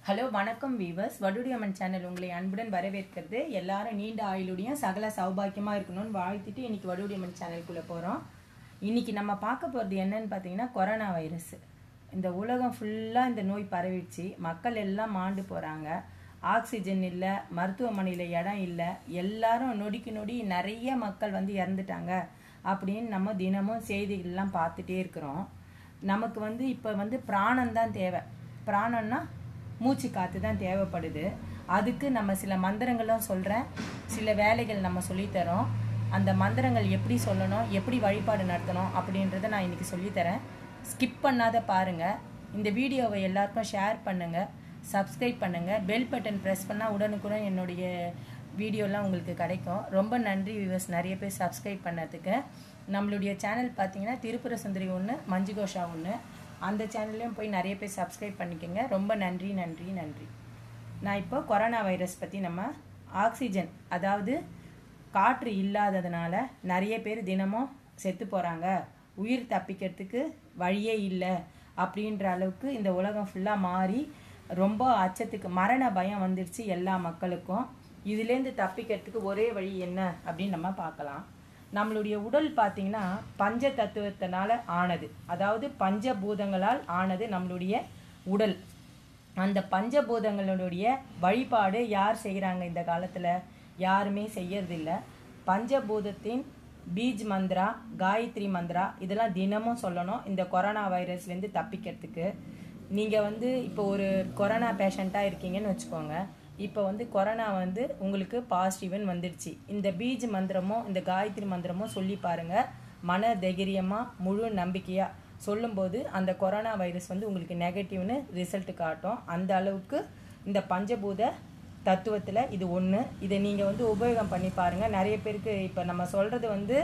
hello வணக்கம் viewers வடுடியம்மன் channel உங்களை அன்புடன் வரவேற்கிறது எல்லாரும் நீண்ட ஆயுளுடையும் சகல சௌபாக்கியமா இருக்கணும்னு வாழ்த்திட்டு இன்னைக்கு வடுடியம்மன் சேனலுக்குள்ள போறோம் இன்னைக்கு நம்ம பார்க்க போறது என்னன்னு பார்த்தீங்கன்னா கொரோனா வைரஸ் இந்த உலகம் ஃபுல்லாக இந்த நோய் பரவிடுச்சு மக்கள் எல்லாம் மாண்டு போறாங்க ஆக்சிஜன் இல்லை மருத்துவமனையில் இடம் இல்லை எல்லாரும் நொடிக்கு நொடி நிறைய மக்கள் வந்து இறந்துட்டாங்க அப்படின்னு நம்ம தினமும் செய்திகள்லாம் பார்த்துட்டே இருக்கிறோம் நமக்கு வந்து இப்போ வந்து பிராணம் தான் தேவை பிராணம்னா மூச்சு காற்று தான் தேவைப்படுது அதுக்கு நம்ம சில மந்திரங்களும் சொல்கிறேன் சில வேலைகள் நம்ம சொல்லித்தரோம் அந்த மந்திரங்கள் எப்படி சொல்லணும் எப்படி வழிபாடு நடத்தணும் அப்படின்றத நான் இன்னைக்கு சொல்லித்தரேன் ஸ்கிப் பண்ணாத பாருங்கள் இந்த வீடியோவை எல்லாருக்கும் ஷேர் பண்ணுங்கள் சப்ஸ்கிரைப் பண்ணுங்கள் பெல் பட்டன் ப்ரெஸ் பண்ணால் உடனுக்குடன் என்னுடைய வீடியோலாம் உங்களுக்கு கிடைக்கும் ரொம்ப நன்றி வியூவர்ஸ் நிறைய பேர் சப்ஸ்கிரைப் பண்ணதுக்கு நம்மளுடைய சேனல் பார்த்தீங்கன்னா திருப்புர சுந்தரி ஒன்று மஞ்சு கோஷா ஒன்று அந்த சேனல்லையும் போய் நிறைய பேர் சப்ஸ்கிரைப் பண்ணிக்கோங்க ரொம்ப நன்றி நன்றி நன்றி நான் இப்போ கொரோனா வைரஸ் பற்றி நம்ம ஆக்சிஜன் அதாவது காற்று இல்லாததுனால நிறைய பேர் தினமும் செத்து போகிறாங்க உயிர் தப்பிக்கிறதுக்கு வழியே இல்லை அப்படின்ற அளவுக்கு இந்த உலகம் ஃபுல்லாக மாறி ரொம்ப அச்சத்துக்கு மரண பயம் வந்துடுச்சு எல்லா மக்களுக்கும் இதுலேருந்து தப்பிக்கிறதுக்கு ஒரே வழி என்ன அப்படின்னு நம்ம பார்க்கலாம் நம்மளுடைய உடல் பார்த்தீங்கன்னா பஞ்ச தத்துவத்தினால ஆனது அதாவது பஞ்சபூதங்களால் ஆனது நம்மளுடைய உடல் அந்த பஞ்சபூதங்களுடைய வழிபாடு யார் செய்கிறாங்க இந்த காலத்தில் யாருமே செய்யறதில்ல பஞ்சபூதத்தின் பீஜ் மந்த்ரா காயத்ரி மந்த்ரா இதெல்லாம் தினமும் சொல்லணும் இந்த கொரோனா வைரஸ்லேருந்து தப்பிக்கிறதுக்கு நீங்கள் வந்து இப்போ ஒரு கொரோனா பேஷண்ட்டாக இருக்கீங்கன்னு வச்சுக்கோங்க இப்போ வந்து கொரோனா வந்து உங்களுக்கு பாசிட்டிவ்னு வந்துடுச்சு இந்த பீஜ் மந்திரமோ இந்த காயத்ரி மந்திரமோ சொல்லி பாருங்க மன தைரியமாக முழு நம்பிக்கையாக சொல்லும்போது அந்த கொரோனா வைரஸ் வந்து உங்களுக்கு நெகட்டிவ்னு ரிசல்ட் காட்டும் அந்த அளவுக்கு இந்த பஞ்சபூத தத்துவத்தில் இது ஒன்று இதை நீங்கள் வந்து உபயோகம் பண்ணி பாருங்கள் நிறைய பேருக்கு இப்போ நம்ம சொல்கிறது வந்து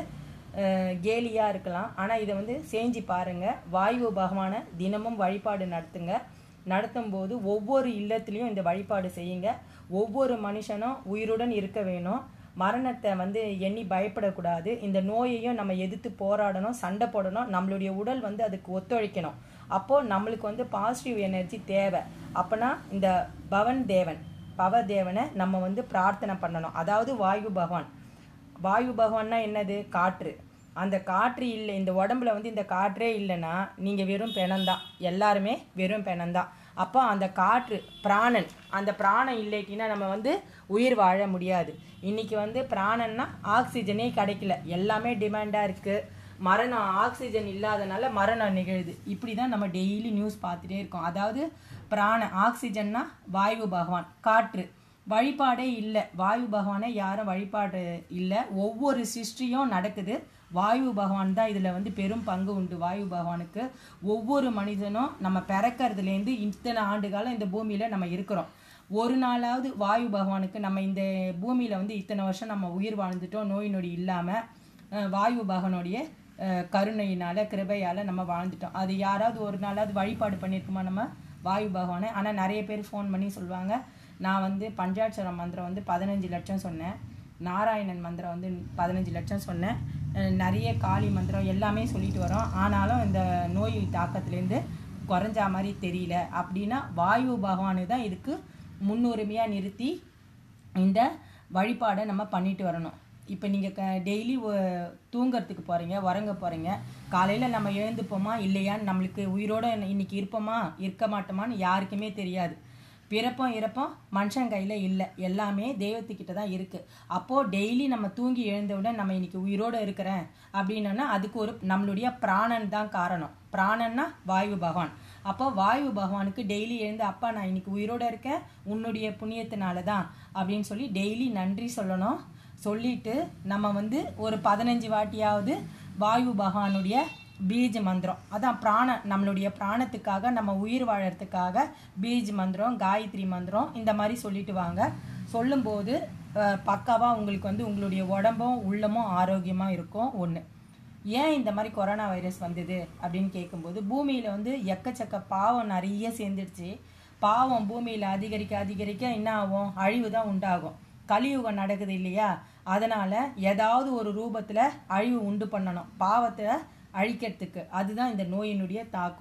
கேலியாக இருக்கலாம் ஆனால் இதை வந்து செஞ்சு பாருங்கள் வாயு பகவானை தினமும் வழிபாடு நடத்துங்க நடத்தும் போது ஒவ்வொரு இல்லத்துலேயும் இந்த வழிபாடு செய்யுங்க ஒவ்வொரு மனுஷனும் உயிருடன் இருக்க வேணும் மரணத்தை வந்து எண்ணி பயப்படக்கூடாது இந்த நோயையும் நம்ம எதிர்த்து போராடணும் சண்டை போடணும் நம்மளுடைய உடல் வந்து அதுக்கு ஒத்துழைக்கணும் அப்போது நம்மளுக்கு வந்து பாசிட்டிவ் எனர்ஜி தேவை அப்போனா இந்த பவன் தேவன் பவ தேவனை நம்ம வந்து பிரார்த்தனை பண்ணணும் அதாவது வாயு பகவான் வாயு பகவான்னா என்னது காற்று அந்த காற்று இல்லை இந்த உடம்புல வந்து இந்த காற்றே இல்லைன்னா நீங்கள் வெறும் பெணந்தான் எல்லாருமே வெறும் பெணந்தான் அப்போ அந்த காற்று பிராணன் அந்த பிராணம் இல்லைட்டினா நம்ம வந்து உயிர் வாழ முடியாது இன்னைக்கு வந்து பிராணன்னா ஆக்சிஜனே கிடைக்கல எல்லாமே டிமாண்டாக இருக்குது மரணம் ஆக்சிஜன் இல்லாதனால மரணம் நிகழுது இப்படி தான் நம்ம டெய்லி நியூஸ் பார்த்துட்டே இருக்கோம் அதாவது பிராண ஆக்சிஜன்னா வாயு பகவான் காற்று வழிபாடே இல்லை வாயு பகவானை யாரும் வழிபாடு இல்லை ஒவ்வொரு சிருஷ்டியும் நடக்குது வாயு பகவான் தான் இதில் வந்து பெரும் பங்கு உண்டு வாயு பகவானுக்கு ஒவ்வொரு மனிதனும் நம்ம பிறக்கிறதுலேருந்து இத்தனை ஆண்டு காலம் இந்த பூமியில் நம்ம இருக்கிறோம் ஒரு நாளாவது வாயு பகவானுக்கு நம்ம இந்த பூமியில் வந்து இத்தனை வருஷம் நம்ம உயிர் வாழ்ந்துட்டோம் நோய் நொடி இல்லாமல் வாயு பகவானுடைய கருணையினால் கிருபையால் நம்ம வாழ்ந்துட்டோம் அது யாராவது ஒரு நாளாவது வழிபாடு பண்ணியிருக்குமா நம்ம வாயு பகவானை ஆனால் நிறைய பேர் ஃபோன் பண்ணி சொல்லுவாங்க நான் வந்து பஞ்சாட்சரம் மந்திரம் வந்து பதினஞ்சு லட்சம் சொன்னேன் நாராயணன் மந்திரம் வந்து பதினஞ்சு லட்சம் சொன்னேன் நிறைய காளி மந்திரம் எல்லாமே சொல்லிட்டு வரோம் ஆனாலும் இந்த நோய் தாக்கத்துலேருந்து குறைஞ்சா மாதிரி தெரியல அப்படின்னா வாயு பகவானு தான் இதுக்கு முன்னுரிமையாக நிறுத்தி இந்த வழிபாடை நம்ம பண்ணிட்டு வரணும் இப்போ நீங்கள் க டெய்லி தூங்கிறதுக்கு போகிறீங்க உறங்க போகிறீங்க காலையில் நம்ம எழுந்துப்போமா இல்லையான்னு நம்மளுக்கு உயிரோடு இன்னைக்கு இருப்போமா இருக்க மாட்டோமான்னு யாருக்குமே தெரியாது பிறப்போம் இறப்போம் மனுஷன் கையில் இல்லை எல்லாமே தெய்வத்துக்கிட்ட தான் இருக்குது அப்போது டெய்லி நம்ம தூங்கி எழுந்தவுடன் நம்ம இன்னைக்கு உயிரோடு இருக்கிறேன் அப்படின்னா அதுக்கு ஒரு நம்மளுடைய பிராணன் தான் காரணம் பிராணன்னா வாயு பகவான் அப்போ வாயு பகவானுக்கு டெய்லி எழுந்து அப்பா நான் இன்னைக்கு உயிரோடு இருக்கேன் உன்னுடைய புண்ணியத்தினால தான் அப்படின்னு சொல்லி டெய்லி நன்றி சொல்லணும் சொல்லிட்டு நம்ம வந்து ஒரு பதினஞ்சு வாட்டியாவது வாயு பகவானுடைய பீஜ் மந்திரம் அதான் பிராண நம்மளுடைய பிராணத்துக்காக நம்ம உயிர் வாழறதுக்காக பீஜ் மந்திரம் காயத்ரி மந்திரம் இந்த மாதிரி சொல்லிட்டு வாங்க சொல்லும்போது பக்காவாக உங்களுக்கு வந்து உங்களுடைய உடம்பும் உள்ளமும் ஆரோக்கியமாக இருக்கும் ஒன்று ஏன் இந்த மாதிரி கொரோனா வைரஸ் வந்தது அப்படின்னு கேட்கும்போது பூமியில் வந்து எக்கச்சக்க பாவம் நிறைய சேர்ந்துடுச்சு பாவம் பூமியில் அதிகரிக்க அதிகரிக்க என்ன ஆகும் அழிவு தான் உண்டாகும் கலியுகம் நடக்குது இல்லையா அதனால் ஏதாவது ஒரு ரூபத்தில் அழிவு உண்டு பண்ணணும் பாவத்தை அழிக்கிறதுக்கு அதுதான் இந்த நோயினுடைய தாக்கம்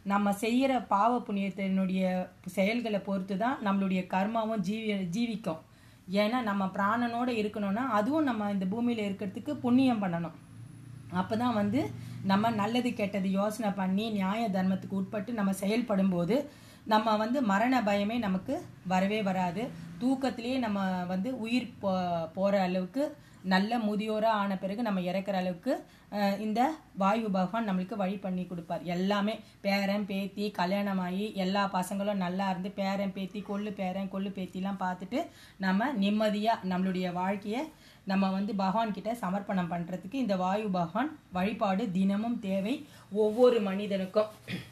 நம்ம செய்கிற பாவ புண்ணியத்தினுடைய செயல்களை பொறுத்து தான் நம்மளுடைய கர்மாவும் ஜீவி ஜீவிக்கும் ஏன்னா நம்ம பிராணனோட இருக்கணும்னா அதுவும் நம்ம இந்த பூமியில் இருக்கிறதுக்கு புண்ணியம் பண்ணணும் அப்போ தான் வந்து நம்ம நல்லது கெட்டது யோசனை பண்ணி நியாய தர்மத்துக்கு உட்பட்டு நம்ம செயல்படும் போது நம்ம வந்து மரண பயமே நமக்கு வரவே வராது தூக்கத்திலேயே நம்ம வந்து உயிர் போ போகிற அளவுக்கு நல்ல முதியோராக ஆன பிறகு நம்ம இறக்குற அளவுக்கு அஹ், இந்த வாயு பகவான் நம்மளுக்கு வழி பண்ணி கொடுப்பார் எல்லாமே பேரன் பேத்தி கல்யாணம் ஆகி எல்லா பசங்களும் நல்லா இருந்து பேரன் பேத்தி கொள்ளு பேரன் கொள்ளு பேத்திலாம் பார்த்துட்டு நம்ம நிம்மதியாக நம்மளுடைய வாழ்க்கையை நம்ம வந்து பகவான் கிட்ட சமர்ப்பணம் பண்ணுறதுக்கு இந்த வாயு பகவான் வழிபாடு தினமும் தேவை ஒவ்வொரு மனிதனுக்கும்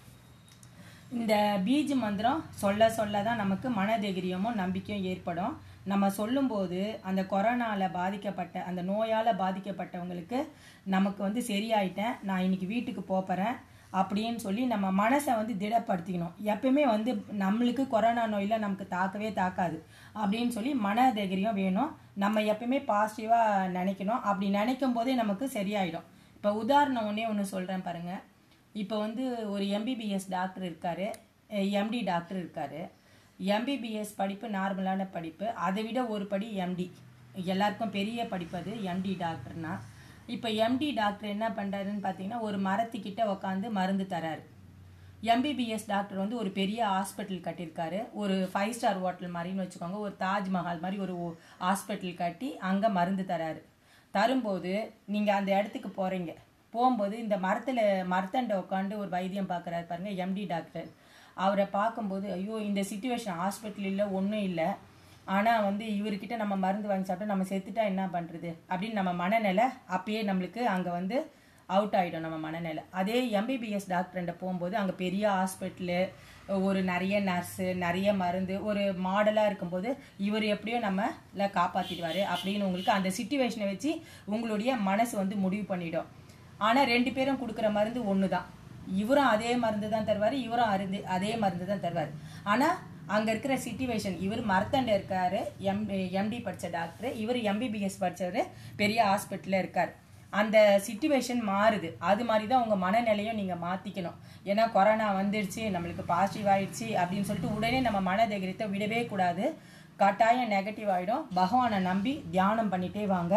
இந்த பீஜ் மந்திரம் சொல்ல சொல்ல தான் நமக்கு மனதைரியமும் நம்பிக்கையும் ஏற்படும் நம்ம சொல்லும்போது அந்த கொரோனால பாதிக்கப்பட்ட அந்த நோயால் பாதிக்கப்பட்டவங்களுக்கு நமக்கு வந்து சரியாயிட்டேன் நான் இன்னைக்கு வீட்டுக்கு போகிறேன் அப்படின்னு சொல்லி நம்ம மனசை வந்து திடப்படுத்திக்கணும் எப்பயுமே வந்து நம்மளுக்கு கொரோனா நோயில் நமக்கு தாக்கவே தாக்காது அப்படின்னு சொல்லி மன தைரியம் வேணும் நம்ம எப்பயுமே பாசிட்டிவாக நினைக்கணும் அப்படி நினைக்கும் போதே நமக்கு சரியாயிடும் இப்போ உதாரணம் ஒன்றே ஒன்று சொல்கிறேன் பாருங்கள் இப்போ வந்து ஒரு எம்பிபிஎஸ் டாக்டர் இருக்காரு எம்டி டாக்டர் இருக்காரு எம்பிபிஎஸ் படிப்பு நார்மலான படிப்பு அதை விட ஒரு படி எம்டி எல்லாருக்கும் பெரிய படிப்பு அது எம்டி டாக்டர்னா இப்போ எம்டி டாக்டர் என்ன பண்ணுறாருன்னு பார்த்தீங்கன்னா ஒரு மரத்துக்கிட்ட உட்காந்து மருந்து தராரு எம்பிபிஎஸ் டாக்டர் வந்து ஒரு பெரிய ஹாஸ்பிட்டல் கட்டியிருக்காரு ஒரு ஃபைவ் ஸ்டார் ஹோட்டல் மாதிரின்னு வச்சுக்கோங்க ஒரு தாஜ்மஹால் மாதிரி ஒரு ஹாஸ்பிட்டல் கட்டி அங்கே மருந்து தராரு தரும்போது நீங்கள் அந்த இடத்துக்கு போகிறீங்க போகும்போது இந்த மரத்தில் மரத்தண்டை உட்காந்து ஒரு வைத்தியம் பார்க்குறாரு பாருங்க எம்டி டாக்டர் அவரை பார்க்கும்போது ஐயோ இந்த சுச்சுவேஷன் ஹாஸ்பிட்டல் இல்லை ஒன்றும் இல்லை ஆனால் வந்து இவர்கிட்ட நம்ம மருந்து வாங்கி சாப்பிட்டா நம்ம செத்துட்டா என்ன பண்ணுறது அப்படின்னு நம்ம மனநிலை அப்பயே நம்மளுக்கு அங்கே வந்து அவுட் ஆகிடும் நம்ம மனநிலை அதே எம்பிபிஎஸ் டாக்டர்கிட்ட போகும்போது அங்கே பெரிய ஹாஸ்பிட்டலு ஒரு நிறைய நர்ஸு நிறைய மருந்து ஒரு மாடலாக இருக்கும்போது இவர் எப்படியோ நம்மள காப்பாற்றிடுவார் அப்படின்னு உங்களுக்கு அந்த சுச்சுவேஷனை வச்சு உங்களுடைய மனசு வந்து முடிவு பண்ணிடும் ஆனால் ரெண்டு பேரும் கொடுக்குற மருந்து ஒன்று தான் இவரும் அதே மருந்து தான் தருவார் இவரும் அருந்து அதே மருந்து தான் தருவார் ஆனால் அங்கே இருக்கிற சிச்சுவேஷன் இவர் மரத்தண்ட இருக்காரு எம் எம்டி படித்த டாக்டர் இவர் எம்பிபிஎஸ் படித்தவர் பெரிய ஹாஸ்பிட்டலில் இருக்கார் அந்த சுச்சுவேஷன் மாறுது அது மாதிரி தான் உங்கள் மனநிலையும் நீங்கள் மாற்றிக்கணும் ஏன்னா கொரோனா வந்துடுச்சு நம்மளுக்கு பாசிட்டிவ் ஆயிடுச்சு அப்படின்னு சொல்லிட்டு உடனே நம்ம மன தைரியத்தை விடவே கூடாது கட்டாயம் நெகட்டிவ் ஆகிடும் பகவானை நம்பி தியானம் பண்ணிட்டே வாங்க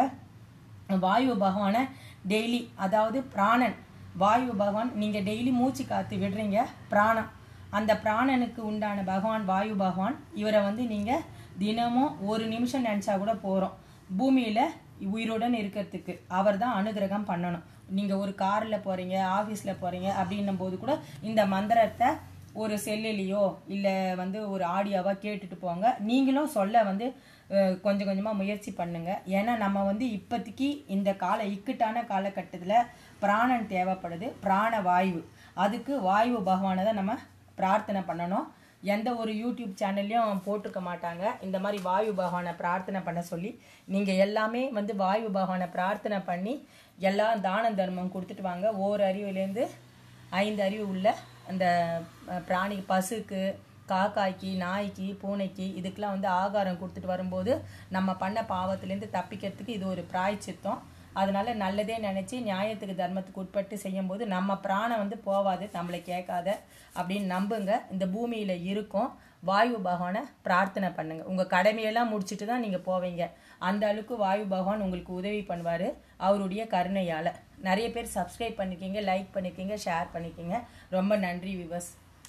வாயு பகவானை டெய்லி அதாவது பிராணன் வாயு பகவான் நீங்கள் டெய்லி மூச்சு காத்து விடுறீங்க பிராணம் அந்த பிராணனுக்கு உண்டான பகவான் வாயு பகவான் இவரை வந்து நீங்கள் தினமும் ஒரு நிமிஷம் நினச்சா கூட போகிறோம் பூமியில் உயிருடன் இருக்கிறதுக்கு அவர் தான் அனுகிரகம் பண்ணணும் நீங்கள் ஒரு காரில் போகிறீங்க ஆஃபீஸில் போகிறீங்க அப்படின்னும் போது கூட இந்த மந்திரத்தை ஒரு செல்லுலேயோ இல்லை வந்து ஒரு ஆடியோவாக கேட்டுட்டு போங்க நீங்களும் சொல்ல வந்து அஹ், கொஞ்சம் கொஞ்சமாக முயற்சி பண்ணுங்க ஏன்னா நம்ம வந்து இப்போதைக்கு இந்த கால இக்கட்டான காலகட்டத்தில் பிராணன் தேவைப்படுது பிராண வாயு அதுக்கு வாயு பகவானை தான் நம்ம பிரார்த்தனை பண்ணணும் எந்த ஒரு யூடியூப் சேனல்லையும் போட்டிருக்க மாட்டாங்க இந்த மாதிரி வாயு பகவானை பிரார்த்தனை பண்ண சொல்லி நீங்கள் எல்லாமே வந்து வாயு பகவானை பிரார்த்தனை பண்ணி எல்லாம் தான தர்மம் கொடுத்துட்டு வாங்க ஓர் அறிவுலேருந்து ஐந்து அறிவு உள்ள அந்த அஹ், பிராணி பசுக்கு காக்காய்க்கு நாய்க்கு பூனைக்கு இதுக்கெல்லாம் வந்து ஆகாரம் கொடுத்துட்டு வரும்போது நம்ம பண்ண பாவத்திலேருந்து தப்பிக்கிறதுக்கு இது ஒரு பிராய்ச்சித்தம் அதனால நல்லதே நினச்சி நியாயத்துக்கு தர்மத்துக்கு உட்பட்டு செய்யும்போது நம்ம பிராணம் வந்து போவாது நம்மளை கேட்காத அப்படின்னு நம்புங்க இந்த பூமியில் இருக்கும் வாயு பகவானை பிரார்த்தனை பண்ணுங்க உங்கள் கடமையெல்லாம் முடிச்சுட்டு தான் நீங்கள் போவீங்க அந்த அளவுக்கு வாயு பகவான் உங்களுக்கு உதவி பண்ணுவார் அவருடைய கருணையால் நிறைய பேர் சப்ஸ்கிரைப் பண்ணிருக்கீங்க லைக் பண்ணிருக்கீங்க ஷேர் பண்ணிருக்கீங்க ரொம்ப நன்றி விவஸ்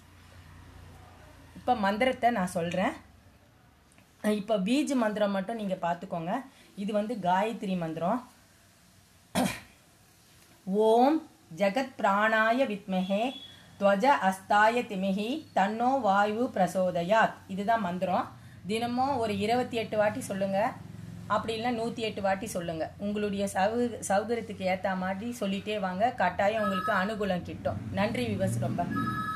இப்போ மந்திரத்தை நான் சொல்கிறேன் இப்போ பீஜ் மந்திரம் மட்டும் நீங்கள் பார்த்துக்கோங்க இது வந்து காயத்ரி மந்திரம் ஓம் ஜகத் பிராணாய வித்மஹே துவஜ அஸ்தாய திமிஹி தன்னோ வாயு பிரசோதயாத் இதுதான் மந்திரம் தினமும் ஒரு இருபத்தி எட்டு வாட்டி சொல்லுங்க அப்படி இல்லை நூற்றி எட்டு வாட்டி சொல்லுங்க உங்களுடைய சௌ சௌகரியத்துக்கு ஏற்ற மாதிரி சொல்லிட்டே வாங்க கட்டாயம் உங்களுக்கு அனுகூலம் கிட்டும் நன்றி விவஸ் ரொம்ப